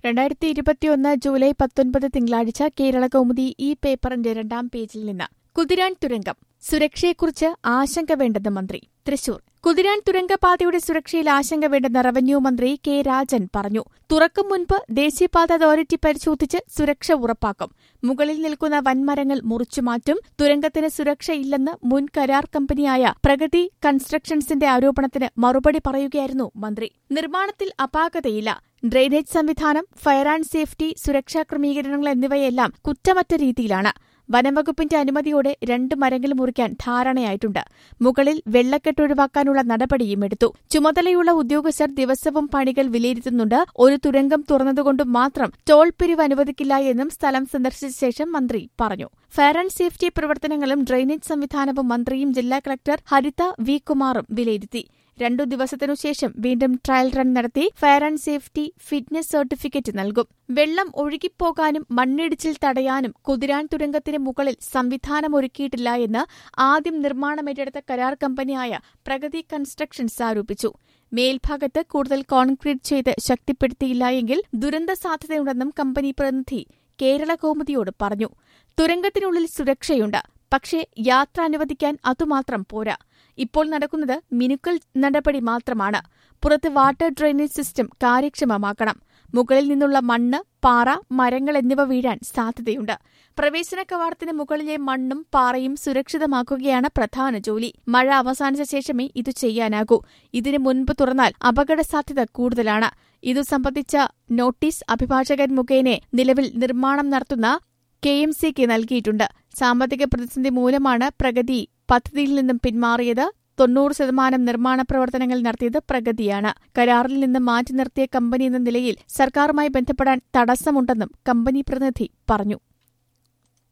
രണ്ടായിരത്തി ഇരുപത്തിയൊന്ന് ജൂലൈ പത്തൊൻപത് തിങ്കളാഴ്ച കേരള കൗമുദി ഈ പേപ്പറിന്റെ രണ്ടാം പേജിൽ നിന്ന് കുതിരാൻ തുരങ്കം സുരക്ഷയെക്കുറിച്ച് ആശങ്ക വേണ്ടെന്ന് മന്ത്രി തൃശൂർ കുതിരാൻ തുരങ്കപാതയുടെ സുരക്ഷയിൽ ആശങ്ക വേണ്ടെന്ന് റവന്യൂ മന്ത്രി കെ രാജൻ പറഞ്ഞു തുറക്കും മുൻപ് ദേശീയപാത അതോറിറ്റി പരിശോധിച്ച് സുരക്ഷ ഉറപ്പാക്കും മുകളിൽ നിൽക്കുന്ന വൻമരങ്ങൾ മുറിച്ചുമാറ്റും തുരങ്കത്തിന് സുരക്ഷയില്ലെന്ന് മുൻ കരാർ കമ്പനിയായ പ്രഗതി കൺസ്ട്രക്ഷൻസിന്റെ ആരോപണത്തിന് മറുപടി പറയുകയായിരുന്നു മന്ത്രി നിർമ്മാണത്തിൽ അപാകതയില്ല ഡ്രെയിനേജ് സംവിധാനം ഫയർ ആൻഡ് സേഫ്റ്റി സുരക്ഷാ ക്രമീകരണങ്ങൾ എന്നിവയെല്ലാം കുറ്റമറ്റ രീതിയിലാണ് വനംവകുപ്പിന്റെ അനുമതിയോടെ രണ്ട് മരങ്ങൾ മുറിക്കാൻ ധാരണയായിട്ടുണ്ട് മുകളിൽ വെള്ളക്കെട്ട് ഒഴിവാക്കാനുള്ള നടപടിയും എടുത്തു ചുമതലയുള്ള ഉദ്യോഗസ്ഥർ ദിവസവും പണികൾ വിലയിരുത്തുന്നുണ്ട് ഒരു തുരങ്കം തുറന്നതുകൊണ്ട് മാത്രം ടോൾ പിരിവ് അനുവദിക്കില്ല എന്നും സ്ഥലം സന്ദർശിച്ച ശേഷം മന്ത്രി പറഞ്ഞു ഫയർ ആൻഡ് സേഫ്റ്റി പ്രവർത്തനങ്ങളും ഡ്രെയിനേജ് സംവിധാനവും മന്ത്രിയും ജില്ലാ കളക്ടർ ഹരിത വി കുമാറും വിലയിരുത്തി രണ്ടു ദിവസത്തിനു ശേഷം വീണ്ടും ട്രയൽ റൺ നടത്തി fire and safety fitness certificate നൽകും വെള്ളം ഒഴുകിപ്പോകാനും മണ്ണിടിച്ചിൽ തടയാനും കുതിരാൻ തുരങ്കത്തിന് മുകളിൽ സംവിധാനമൊരുക്കിയിട്ടില്ല എന്ന് ആദ്യം നിർമ്മാണമേറ്റെടുത്ത കരാർ കമ്പനിയായ പ്രഗതി കൺസ്ട്രക്ഷൻസ് ആരോപിച്ചു മേൽഭാഗത്ത് കൂടുതൽ കോൺക്രീറ്റ് ചെയ്ത് ശക്തിപ്പെടുത്തിയില്ല എങ്കിൽ ദുരന്ത സാധ്യതയുണ്ടെന്നും കമ്പനി പ്രതിനിധി കേരള കൗമുദിയോട് പറഞ്ഞു തുരങ്കത്തിനുള്ളിൽ സുരക്ഷയുണ്ട് പക്ഷേ യാത്ര അനുവദിക്കാൻ അതുമാത്രം പോരാ ഇപ്പോൾ നടക്കുന്നത് മിനുക്കൽ നടപടി മാത്രമാണ് പുറത്ത് വാട്ടർ ഡ്രെയിനേജ് സിസ്റ്റം കാര്യക്ഷമമാക്കണം മുകളിൽ നിന്നുള്ള മണ്ണ് പാറ മരങ്ങൾ എന്നിവ വീഴാൻ സാധ്യതയുണ്ട് പ്രവേശന കവാടത്തിന് മുകളിലെ മണ്ണും പാറയും സുരക്ഷിതമാക്കുകയാണ് പ്രധാന ജോലി മഴ അവസാനിച്ച ശേഷമേ ഇത് ചെയ്യാനാകൂ ഇതിനു മുൻപ് തുറന്നാൽ അപകട സാധ്യത കൂടുതലാണ് ഇതു സംബന്ധിച്ച നോട്ടീസ് അഭിഭാഷകൻ മുഖേന നിലവിൽ നിർമ്മാണം നടത്തുന്ന കെ എം സിക്ക് നൽകിയിട്ടുണ്ട് സാമ്പത്തിക പ്രതിസന്ധി മൂലമാണ് പ്രഗതി പദ്ധതിയിൽ നിന്നും പിന്മാറിയത് തൊണ്ണൂറ് ശതമാനം നിർമ്മാണ പ്രവർത്തനങ്ങൾ നടത്തിയത് പ്രഗതിയാണ് കരാറിൽ നിന്ന് മാറ്റി നിർത്തിയ കമ്പനി എന്ന നിലയിൽ സർക്കാരുമായി ബന്ധപ്പെടാൻ തടസ്സമുണ്ടെന്നും കമ്പനി പ്രതിനിധി പറഞ്ഞു